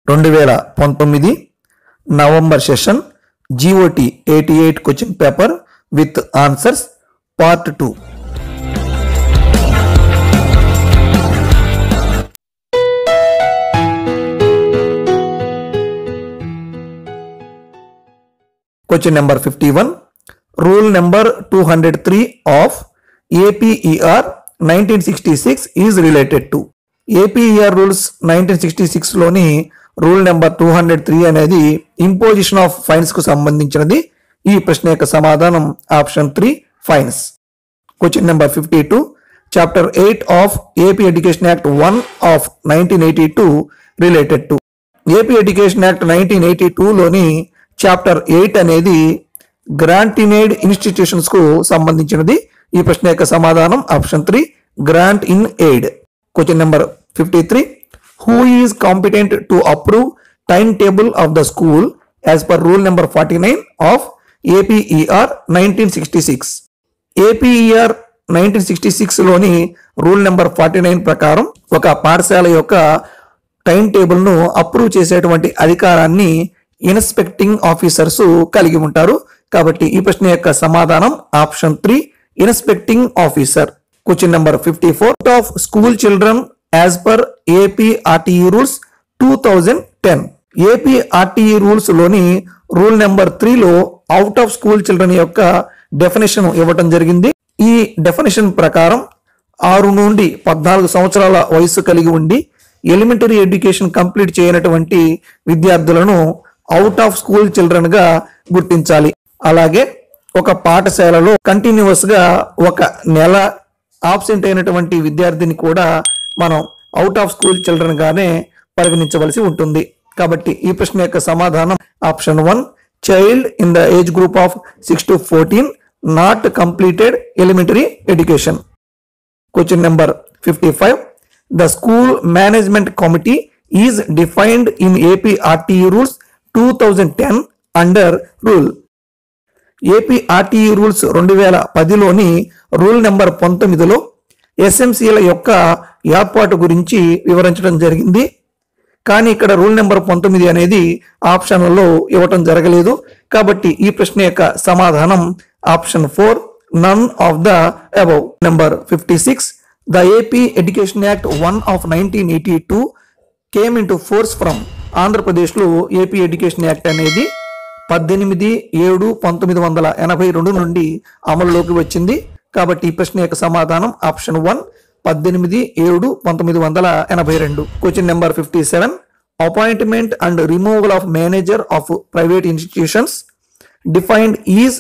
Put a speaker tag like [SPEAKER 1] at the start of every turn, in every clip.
[SPEAKER 1] రెండు వేల పంతొమ్మిది November session GOT eighty eight question paper with answers part two Question number 51. Rule number 203 of APER 1966 is related to. APER rules 1966 లోని rule number two hundred three అనేది imposition of fines కు సంబంధించినది ఈ ప్రశ్న యొక్క సమాధానం option three fines question number fifty two chapter eight of AP education act one of nineteen eighty two related to AP education act nineteen eighty లోని chapter eight అనేది grant in aid institutions కు సంబంధించినది ఈ ప్రశ్న యొక్క సమాధానం option three grant in aid question number fifty three who is competent to approve time table of the school as per rule number forty nine of APER nineteen sixty six APER nineteen sixty six లోని rule number forty nine ప్రకారం ఒక పాఠశాల యొక్క time table ను approve చేసేటువంటి అధికారాన్ని inspecting officers కలిగి ఉంటారు కాబట్టి ఈ ప్రశ్న యొక్క సమాధానం option three inspecting officer question number fifty four of school children as per AP RTE rules two thousand ten AP RTE rules లోని రూల్ నెంబర్ త్రీలో అవుట్ ఆఫ్ స్కూల్ చిల్డ్రన్ యొక్క డెఫినేషన్ ఇవ్వటం జరిగింది ఈ డెఫినేషన్ ప్రకారం ఆరు నుండి పద్నాలుగు సంవత్సరాల వయసు కలిగి ఉండి ఎలిమెంటరీ ఎడ్యుకేషన్ కంప్లీట్ చేయనటువంటి విద్యార్థులను అవుట్ ఆఫ్ స్కూల్ చిల్డ్రన్ గా గుర్తించాలి అలాగే ఒక పాఠశాలలో కంటిన్యూస్ గా ఒక నెల ఆబ్సెంట్ అయినటువంటి విద్యార్థిని కూడా మనం అవుట్ ఆఫ్ స్కూల్ చిల్డ్రన్ గానే పరిగణించవలసి ఉంటుంది కాబట్టి ఈ ప్రశ్న యొక్క సమాధానం option one child in the age group of six to fourteen not completed elementary education question number fifty five the school management committee is defined in AP RTE rules two thousand ten under rule AP RTE rules రెండు వేల పదిలోని rule number పంతొమ్మిదిలో ఎస్ఎంసీల యొక్క ఏర్పాటు గురించి వివరించడం జరిగింది కానీ ఇక్కడ రూల్ నెంబర్ పంతొమ్మిది అనేది ఆప్షన్లలో ఇవ్వటం జరగలేదు కాబట్టి ఈ ప్రశ్న యొక్క సమాధానం option four none of the above number fifty six the AP education act one of nineteen eighty two came into force from ఆంధ్రప్రదేశ్లో ఏపీ ఎడ్యుకేషన్ యాక్ట్ అనేది పద్దెనిమిది ఏడు పంతొమ్మిది వందల ఎనభై రెండు నుండి అమలులోకి వచ్చింది కాబట్టి ఈ ప్రశ్న యొక్క సమాధానం ఆప్షన్ వన్ పద్దెనిమిది ఏడు పంతొమ్మిది వందల ఎనభై రెండు question number fifty seven appointment and removal of manager of private institutions defined is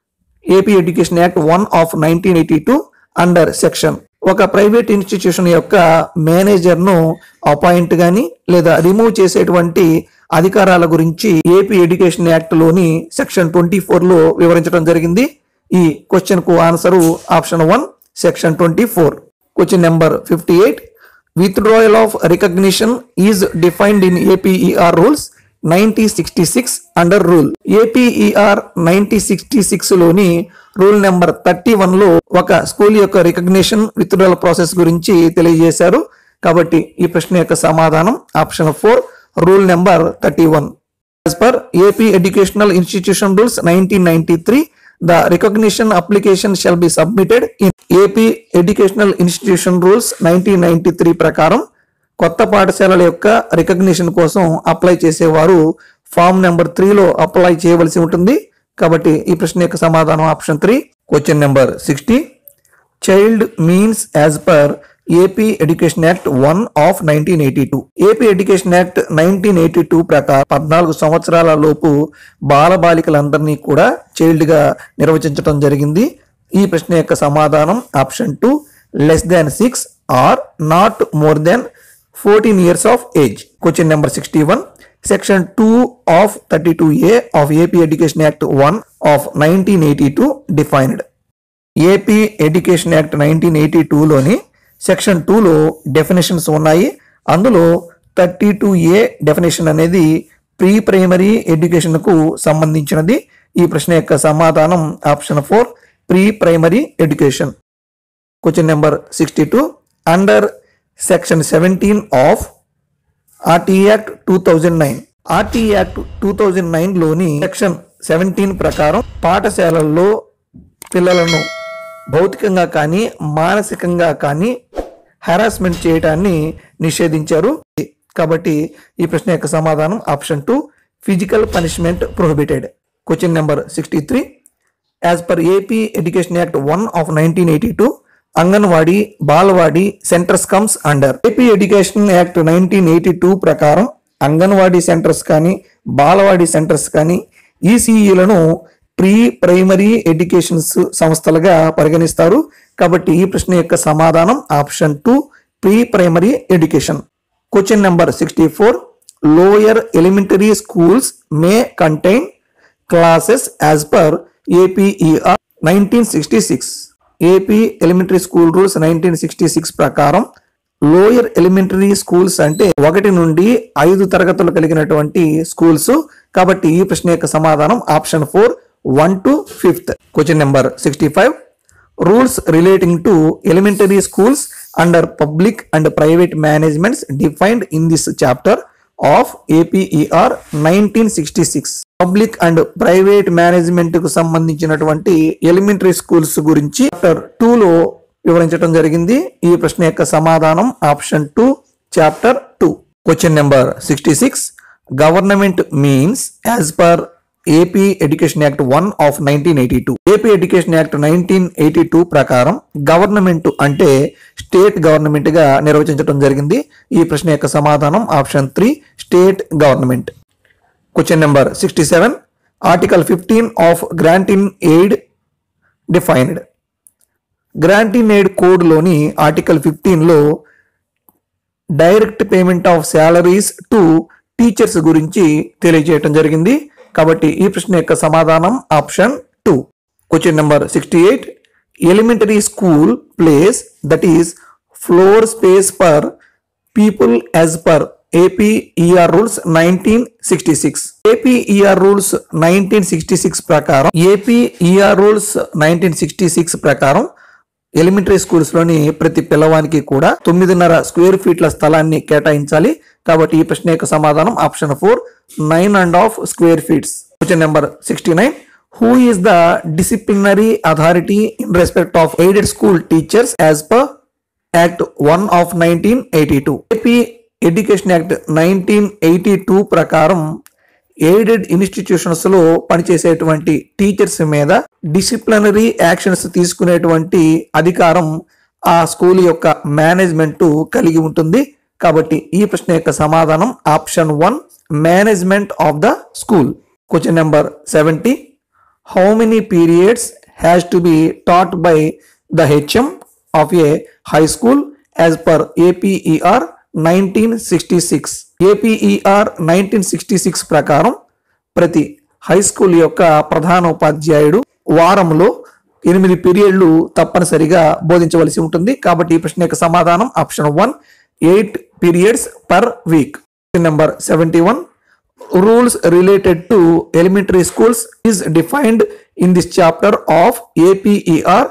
[SPEAKER 1] AP education act one of nineteen eighty two under section ఒక ప్రైవేట్ ఇన్స్టిట్యూషన్ యొక్క మేనేజర్ ను అపాయింట్ గాని లేదా రిమూవ్ చేసేటువంటి అధికారాల గురించి ఏపీ ఎడ్యుకేషన్ యాక్ట్ లోని section twenty four లో వివరించడం జరిగింది ఈ క్వశ్చన్ కు answer option one section twenty four question number fifty eight withdrawal of recognition is defined in APER rules ninety sixty six under rule APER ninety sixty six లోని rule number thirty one లో ఒక school యొక్క recognition withdrawal process గురించి తెలియజేశారు కాబట్టి ఈ ప్రశ్న యొక్క సమాధానం option four rule number thirty one As per AP Educational Institution Rules 1993, the recognition application shall be submitted in AP Educational Institution Rules 1993 ప్రకారం కొత్త పాఠశాలల యొక్క రికగ్నిషన్ కోసం అప్లై చేసేవారు ఫామ్ నెంబర్ త్రీలో అప్లై చేయవలసి ఉంటుంది కాబట్టి ఈ ప్రశ్న యొక్క సమాధానం option three question number sixty child means as per AP education act one of nineteen eighty two AP education act nineteen eighty two ప్రకారం పద్నాలుగు సంవత్సరాల లోపు బాలబాలికలందరినీ కూడా చైల్డ్ గా నిర్వచించడం జరిగింది ఈ ప్రశ్న యొక్క సమాధానం option two less than six or not more than fourteen years of age question number sixty one section two of thirty two A of AP education act one of nineteen eighty two defined AP education act nineteen eighty టూలోని section టూలో definitions ఉన్నాయి అందులో thirty two A definition అనేది pre primary ఎడ్యుకేషన్కు సంబంధించినది ఈ ప్రశ్న యొక్క సమాధానం option four pre primary education question number sixty two under section seventeen of RT act two thousand nine RT act two thousand nine లోని సెక్షన్ సెవెంటీన్ ప్రకారం పాఠశాలల్లో పిల్లలను భౌతికంగా కానీ మానసికంగా కానీ హెరాస్మెంట్ చేయటాన్ని నిషేధించారు కాబట్టి ఈ ప్రశ్న యొక్క సమాధానం option two physical punishment prohibited question number sixty three as per AP education act one of nineteen eighty two anganwadi balwadi centres comes under AP education act nineteen eighty two ప్రకారం అంగన్వాడీ సెంటర్స్ కానీ బాలవాడి సెంటర్స్ కానీ ఈసీఈలను pre primary educations సంస్థలుగా పరిగణిస్తారు కాబట్టి ఈ ప్రశ్న యొక్క సమాధానం option two pre primary education question number sixty four lower elementary schools may contain classes as per APER nineteen sixty six AP elementary school rules nineteen sixty six ప్రకారం lower elementary schools అంటే ఒకటి నుండి ఐదు తరగతులు కలిగినటువంటి schools కాబట్టి ఈ ప్రశ్న యొక్క సమాధానం option four one to fifth question number sixty five rules relating to elementary schools under public and private managements defined in this chapter of APER nineteen sixty six public and private management కు సంబంధించినటువంటి elementary schools గురించి chapter two లో వివరించడం జరిగింది ఈ ప్రశ్న యొక్క సమాధానం option two chapter two question number sixty six government means as per AP education act one of nineteen eighty two AP education act nineteen eighty two ప్రకారం గవర్నమెంట్ అంటే స్టేట్ గవర్నమెంట్ గా నిర్వచించడం జరిగింది ఈ ప్రశ్న యొక్క సమాధానం option three state government question number sixty seven article fifteen of grant in aid defined grant in aid కోడ్లోని ఆర్టికల్ ఫిఫ్టీన్లో direct payment of salaries to teachers గురించి తెలియజేయటం జరిగింది కాబట్టి ఈ ప్రశ్న యొక్క సమాధానం option two question number sixty eight elementary school place that is floor space per people as per APER rules nineteen sixty six APER rules nineteen sixty six ప్రకారం APER rules nineteen sixty six ప్రకారం elementary schools లోని ప్రతి పిల్లవానికి కూడా తొమ్మిదిన్నర square ఫీట్ల స్థలాన్ని కేటాయించాలి కాబట్టి ఈ ప్రశ్న యొక్క సమాధానం option four nine and half square feets question number sixty nine who is the disciplinary authority in respect of aided school teachers as per act one of nineteen eighty two AP education act nineteen eighty two ప్రకారం aided institutions లో పనిచేసేటువంటి teachers మీద disciplinary actions తీసుకునేటువంటి అధికారం ఆ school యొక్క management కలిగి ఉంటుంది కాబట్టి ఈ ప్రశ్న యొక్క సమాధానం option one management of the school question number seventy how many periods has to be taught by the HM of a high school as per APER nineteen sixty six APER nineteen sixty six ప్రకారం ప్రతి high school యొక్క ప్రధాన ఉపాధ్యాయుడు వారంలో ఎనిమిది పీరియడ్లు తప్పనిసరిగా బోధించవలసి ఉంటుంది కాబట్టి ఈ ప్రశ్న యొక్క సమాధానం option one eight periods per week number seventy one rules related to elementary schools is defined in this chapter of APER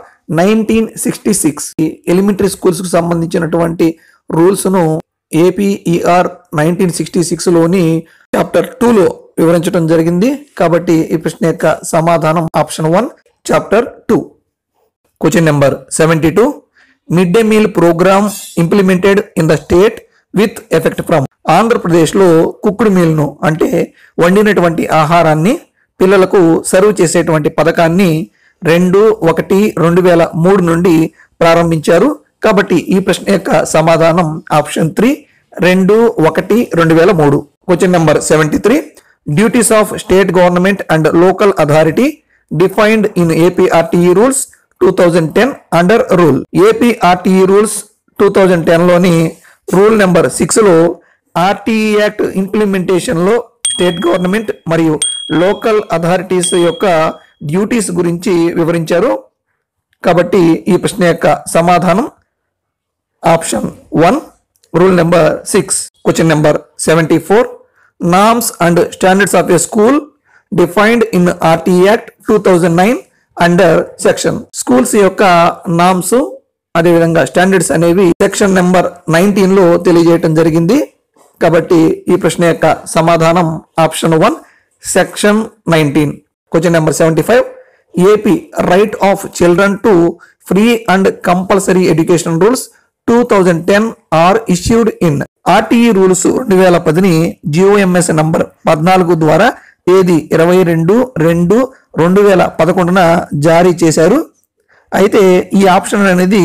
[SPEAKER 1] 1966 ఈ ఎలిమెంటరీ స్కూల్స్ కు సంబంధించినటువంటి రూల్స్ ను ఏపీఈఆర్ నైన్టీన్ సిక్స్టీ సిక్స్ లోని చాప్టర్ టూ లో వివరించడం జరిగింది కాబట్టి ఈ ప్రశ్న యొక్క సమాధానం option one chapter two question number seventy two mid day meal programme implemented in the state with effect from ఆంధ్రప్రదేశ్లో కుక్కుడు మీల్ను అంటే వండినటువంటి ఆహారాన్ని పిల్లలకు సర్వ్ చేసేటువంటి పథకాన్ని రెండు ఒకటి రెండు వేల మూడు నుండి ప్రారంభించారు కాబట్టి ఈ ప్రశ్న యొక్క సమాధానం ఆప్షన్ త్రీ రెండు ఒకటి రెండు వేల మూడు question number seventy three duties of state government and local authority defined in APRTE rules two thousand ten under rule APRTE rules two thousand టెన్లోని రూల్ నెంబర్ సిక్స్లో ఆర్టీఈ యాక్ట్ ఇంప్లిమెంటేషన్లో స్టేట్ గవర్నమెంట్ మరియు local authorities యొక్క duties గురించి వివరించారు కాబట్టి ఈ ప్రశ్న యొక్క సమాధానం option one rule number six question number seventy four norms and standards of a school defined in RT act two thousand nine under section schools యొక్క నామ్స్ అదేవిధంగా స్టాండర్డ్స్ అనేవి సెక్షన్ నెంబర్ నైన్టీన్ లో తెలియజేయటం జరిగింది కాబట్టి ఈ ప్రశ్న యొక్క సమాధానం option one section nineteen question number seventy five AP right of children to free and compulsory education rules two thousand ten are issued in RTE rules రెండు వేల పదిని జిఓఎంఎస్ నంబర్ పద్నాలుగు ద్వారా తేదీ ఇరవై రెండు రెండు రెండు వేల పదకొండున జారీ చేశారు అయితే ఈ ఆప్షన్ అనేది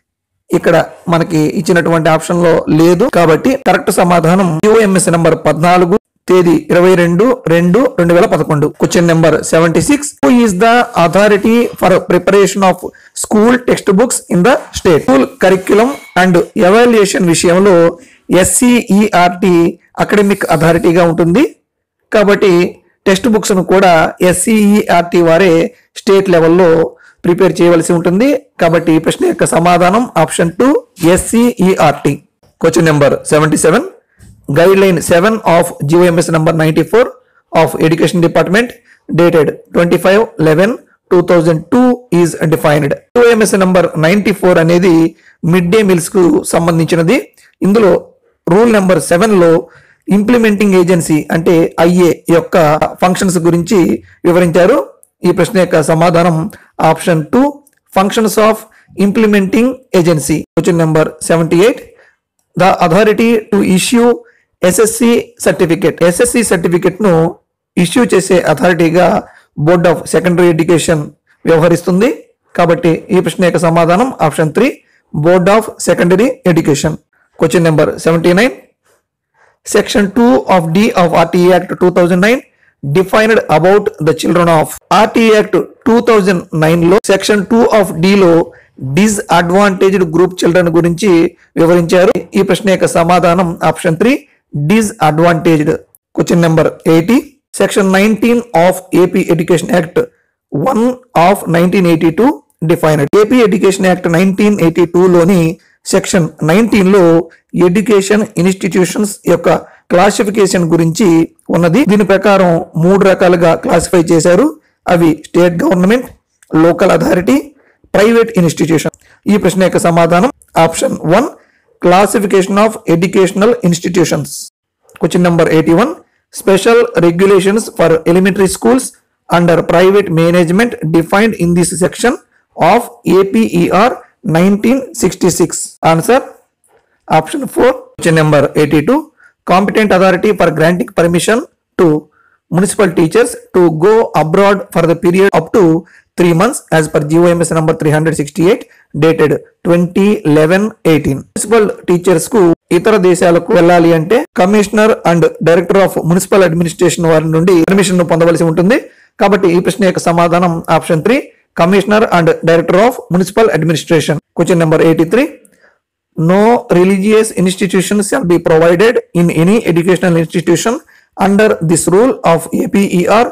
[SPEAKER 1] ఇక్కడ మనకి ఇచ్చినటువంటి ఆప్షన్ లో లేదు కాబట్టి కరెక్ట్ సమాధానం యుఎంఎస్ నెంబర్ పద్నాలుగు తేదీ ఇరవై రెండు రెండు రెండు వేల పదకొండు question number seventy six who is the authority for preparation of school text books in the state school curriculum and evaluation విషయంలో ఎస్సిఈఆర్టి అకాడమిక్ అథారిటీగా ఉంటుంది కాబట్టి టెక్స్ట్ బుక్స్ ను కూడా ఎస్సిఈఆర్టి వారే స్టేట్ లెవెల్లో ప్రిపేర్ చేయవలసి ఉంటుంది కాబట్టి ఈ ప్రశ్న యొక్క సమాధానం option two SCERT question number seventy seven guideline seven of GOMS number ninety four of education department dated twenty five eleven two thousand two is defined GOMS number ninety four అనేది mid day meals కు సంబంధించినది ఇందులో rule number seven లో implementing agency అంటే IA యొక్క functions గురించి వివరించారు ఈ ప్రశ్న యొక్క సమాధానం option two functions of implementing agency question number seventy eight the authority to issue SSC certificate SSC certificate ను ఇష్యూ చేసే అథారిటీగా బోర్డ్ ఆఫ్ సెకండరీ ఎడ్యుకేషన్ వ్యవహరిస్తుంది కాబట్టి ఈ ప్రశ్న యొక్క సమాధానం option three board of secondary education question number seventy nine section two of D of RT act two thousand nine defined about the children of RT act two thousand nine లో section two of D లో disadvantaged group children గురించి వివరించారు ఈ ప్రశ్న యొక్క సమాధానం option three disadvantaged question number eighty section nineteen of AP education act one of nineteen eighty two defined AP education act nineteen eighty లోని section nineteen లో education institutions యొక్క క్లాసిఫికేషన్ గురించి ఉన్నది దీని ప్రకారం మూడు రకాలుగా క్లాసిఫై చేశారు అవి state government local authority private institution ఈ ప్రశ్న యొక్క సమాధానం option one classification of educational institutions question number eighty one special regulations for elementary schools under private management defined in this section of APER nineteen sixty six answer option four question number eighty two competent authority for granting permission to municipal teachers to go abroad for the period up to three months as per GOMS number three hundred sixty eight dated twenty eleven eighteen municipal teachers కు ఇతర దేశాలకు వెళ్ళాలి అంటే commissioner and director of municipal administration వారి నుండి permission ను పొందవలసి ఉంటుంది కాబట్టి ఈ ప్రశ్న యొక్క సమాధానం option three commissioner and director of municipal administration question number eighty three no religious institution shall be provided in any educational institution under this rule of APER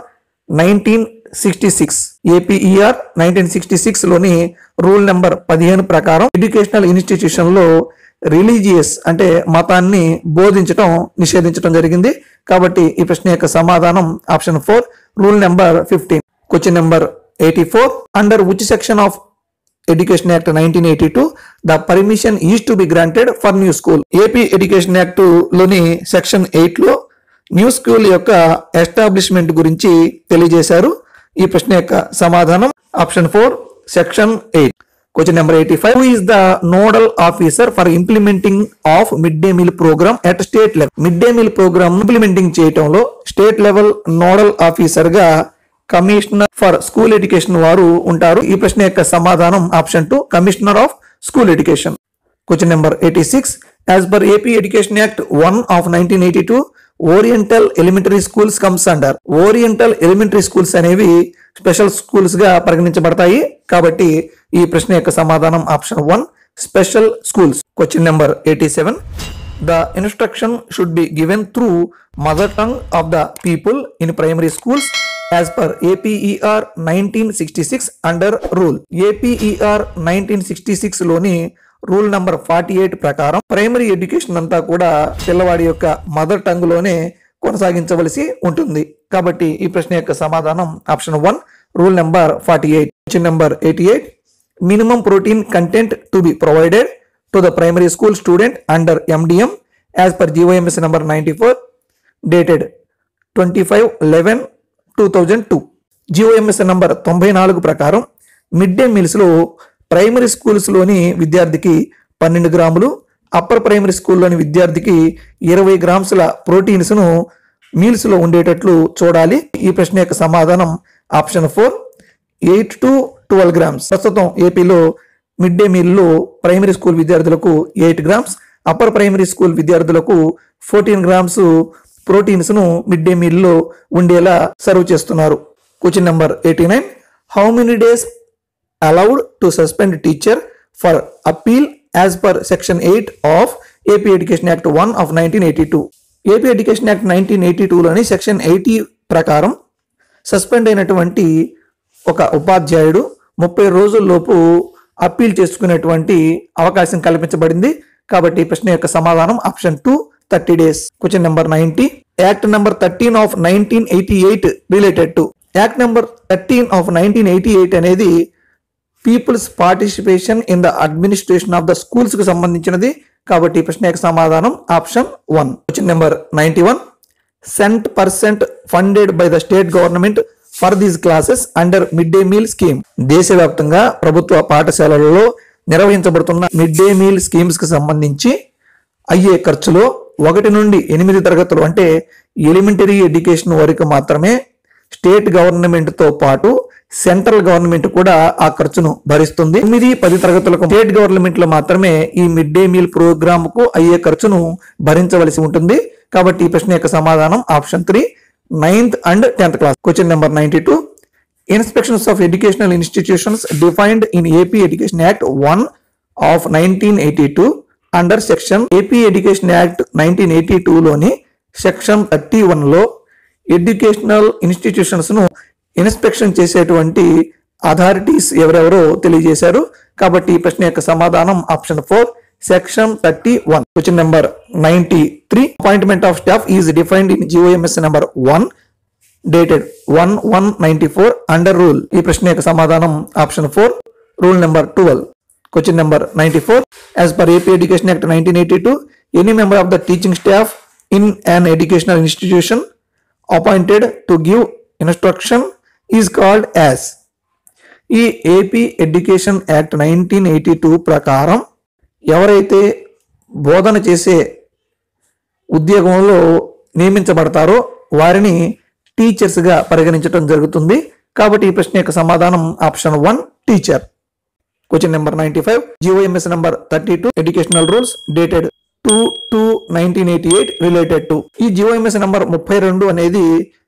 [SPEAKER 1] 1966 APER 1966 లోని రూల్ నెంబర్ పదిహేను ప్రకారం ఎడ్యుకేషనల్ ఇన్స్టిట్యూషన్ లో religious అంటే మతాన్ని బోధించటం నిషేధించడం జరిగింది కాబట్టి ఈ ప్రశ్న యొక్క సమాధానం option four rule number fifteen question number eighty four under which section of education act nineteen eighty two the permission is to be granted for new school AP education act లోని section eight లో new school యొక్క establishment గురించి తెలియజేశారు ఈ ప్రశ్న యొక్క సమాధానం option four section eight question number eighty five who is the nodal officer for implementing of mid day meal programme at state level mid day meal programme implementing చేయటంలో state level nodal officer గా commissioner for school education వారు ఉంటారు ఈ ప్రశ్న యొక్క సమాధానం option two commissioner of school education question number eighty six as per AP education act one of nineteen eighty two oriental elementary schools comes under oriental elementary schools అనేవి special schools గా పరిగణించబడతాయి కాబట్టి ఈ ప్రశ్న యొక్క సమాధానం option one special schools question number eighty seven the instruction should be given through mother tongue of the people in primary schools as per APER nineteen sixty six under rule APER nineteen sixty six లోని rule number forty eight ప్రకారం primary education అంతా కూడా పిల్లవాడి యొక్క mother tongue లోనే కొనసాగించవలసి ఉంటుంది కాబట్టి ఈ ప్రశ్న యొక్క సమాధానం option one rule number forty eight question number eighty eight minimum protein content to be provided to the primary school student under MDM as per GOMS number ninety four dated twenty five eleven two thousand two GOMS number తొంభై నాలుగు ప్రకారం mid day మీల్స్లో primary స్కూల్స్లోని విద్యార్థికి పన్నెండు గ్రాములు upper primary స్కూల్లోని విద్యార్థికి ఇరవై గ్రామ్స్ల ప్రోటీన్స్ను మీల్స్లో ఉండేటట్లు చూడాలి ఈ ప్రశ్న యొక్క సమాధానం option four eight to twelve grams ప్రస్తుతం ఏపీలో మిడ్ డే మీల్లో ప్రైమరీ స్కూల్ విద్యార్థులకు eight grams upper primary school విద్యార్థులకు ఫోర్టీన్ గ్రామ్స్ ప్రోటీన్స్ ను మిడ్ డే మీల్ లో ఉండేలా సర్వ్ చేస్తున్నారు question number eighty nine how many days allowed to suspend teacher for appeal as per section eight of AP education act one of nineteen eighty two AP education act nineteen eighty టూలోని section eighty ప్రకారం suspend అయినటువంటి ఒక ఉపాధ్యాయుడు ముప్పై రోజుల్లోపు appeal చేసుకునేటువంటి అవకాశం కల్పించబడింది కాబట్టి ఈ ప్రశ్న యొక్క సమాధానం option two thirty days question number ninety act number thirteen of nineteen eighty eight related to act number thirteen of nineteen eighty eight అనేది people's participation in the administration of the schools కు సంబంధించినది కాబట్టి ఈ ప్రశ్న యొక్క సమాధానం option one question number ninety one cent percent funded by the state government for these classes under mid day meal scheme దేశవ్యాప్తంగా ప్రభుత్వ పాఠశాలలలో నిర్వహించబడుతున్న మిడ్ డే మీల్ స్కీమ్స్ కి సంబంధించి అయ్యే ఖర్చులో ఒకటి నుండి ఎనిమిది తరగతులు అంటే ఎలిమెంటరీ ఎడ్యుకేషన్ వరకు మాత్రమే స్టేట్ గవర్నమెంట్ తో పాటు సెంట్రల్ గవర్నమెంట్ కూడా ఆ ఖర్చును భరిస్తుంది ఎనిమిది పది తరగతులకు స్టేట్ గవర్నమెంట్ లో మాత్రమే ఈ మిడ్ డే మీల్ ప్రోగ్రామ్ కు అయ్యే ఖర్చును భరించవలసి ఉంటుంది కాబట్టి ఈ ప్రశ్న యొక్క సమాధానం option three ninth and tenth class question number ninety two inspections of educational institutions defined in AP education act one of nineteen eighty two under section AP education act nineteen eighty లోని section thirty లో educational institutions ను inspection చేసేటువంటి authorities ఎవరెవరో తెలియజేశారు కాబట్టి ఈ ప్రశ్న యొక్క సమాధానం option four section thirty one question number ninety three appointment of staff is defined in GOMS number one dated one one ninety four under rule ఈ ప్రశ్న యొక్క సమాధానం option four rule number twelve question number ninety four as per AP education act nineteen eighty two any member of the teaching staff in an educational institution appointed to give instruction is called as ఈ AP education act nineteen eighty two ప్రకారం ఎవరైతే బోధన చేసే ఉద్యోగంలో నియమించబడతారో వారిని టీచర్స్గా పరిగణించడం జరుగుతుంది కాబట్టి ఈ ప్రశ్న యొక్క సమాధానం option one teacher question number ninety five GOMS number thirty two educational rules dated two two nineteen eighty eight related to ఈ జిఓఎంఎస్ నెంబర్ ముప్పై రెండు అనేది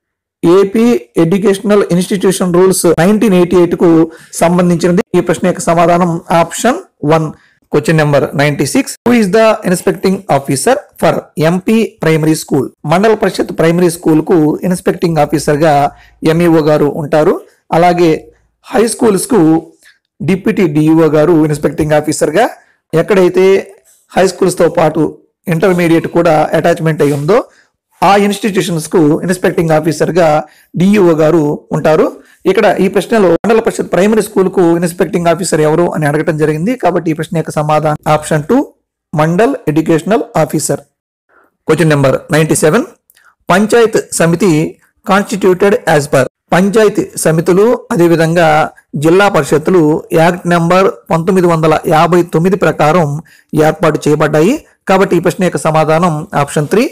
[SPEAKER 1] AP educational institution rules nineteen eighty eight కు సంబంధించినది ఈ ప్రశ్న యొక్క సమాధానం option one question number ninety six who is the inspecting officer for MP primary school Mandal Parishad primary school కు ఇన్స్పెక్టింగ్ ఆఫీసర్ గా ఎంఈఓ గారు ఉంటారు అలాగే హై స్కూల్స్ కు డిప్యూటీ డిఈఓ గారు ఇన్స్పెక్టింగ్ ఆఫీసర్ గా ఎక్కడైతే హై స్కూల్స్ తో పాటు ఇంటర్మీడియట్ కూడా అటాచ్మెంట్ అయి ఉందో ఆ ఇన్స్టిట్యూషన్స్ కు ఇన్స్పెక్టింగ్ ఆఫీసర్ గా డిఈఓ గారు ఉంటారు ఇక్కడ ఈ ప్రశ్నలో మండల పరిషత్ ప్రైమరీ స్కూల్ కు ఇన్స్పెక్టింగ్ ఆఫీసర్ ఎవరు అని అడగటం జరిగింది కాబట్టి ఈ ప్రశ్న యొక్క సమాధానం option two Mandal educational officer question number ninety seven panchayat samiti constituted as per panchayati సమితులు అదేవిధంగా జిల్లా పరిషత్తులు యాక్ట్ నెంబర్ పంతొమ్మిది వందల యాభై తొమ్మిది ప్రకారం ఏర్పాటు చేయబడ్డాయి కాబట్టి ఈ ప్రశ్న యొక్క సమాధానం option three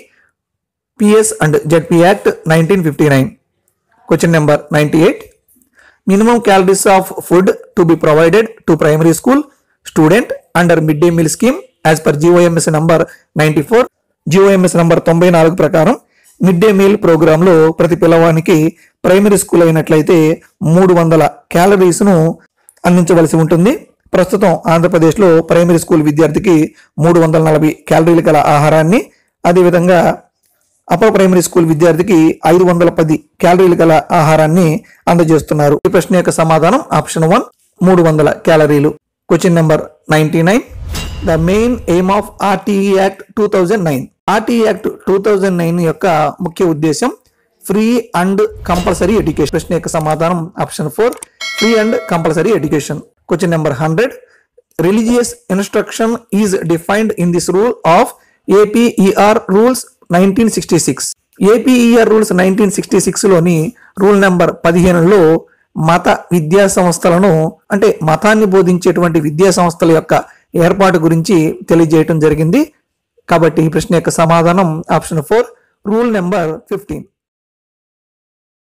[SPEAKER 1] PS and ZP act nineteen fifty nine question number ninety eight minimum calories of food to be provided to primary school student under mid day meal scheme as per GOMS number ninety four GOMS number తొంభై నాలుగు ప్రకారం mid day meal programme లో ప్రతి పిల్లవానికి primary school అయినట్లయితే మూడు వందల calories ను అందించవలసి ఉంటుంది ప్రస్తుతం ఆంధ్రప్రదేశ్ లో ప్రైమరీ స్కూల్ విద్యార్థికి మూడు వందల నలభై క్యాలరీలు గల ఆహారాన్ని అదేవిధంగా అప్పర్ ప్రైమరీ స్కూల్ విద్యార్థికి ఐదు వందల పది క్యాలరీలు గల ఆహారాన్ని అందజేస్తున్నారు ఈ ప్రశ్న యొక్క సమాధానం ఆప్షన్ వన్ మూడు వందల క్యాలరీలు question number ninety nine the main aim of RTE act two thousand nine RTE act two thousand nine యొక్క ముఖ్య ఉద్దేశం ఫ్రీ అండ్ కంపల్సరీ ఎడ్యుకేషన్ ప్రశ్న యొక్క సమాధానం option four free and compulsory education question number hundred religious instruction is defined in this rule of APER rules nineteen sixty six APER rules nineteen sixty సిక్స్లోని rule number పదిహేనులో మత విద్యా సంస్థలను అంటే మతాన్ని బోధించేటువంటి విద్యా సంస్థల యొక్క ఏర్పాటు గురించి తెలియజేయటం జరిగింది కాబట్టి ఈ ప్రశ్న యొక్క సమాధానం option four rule number fifteen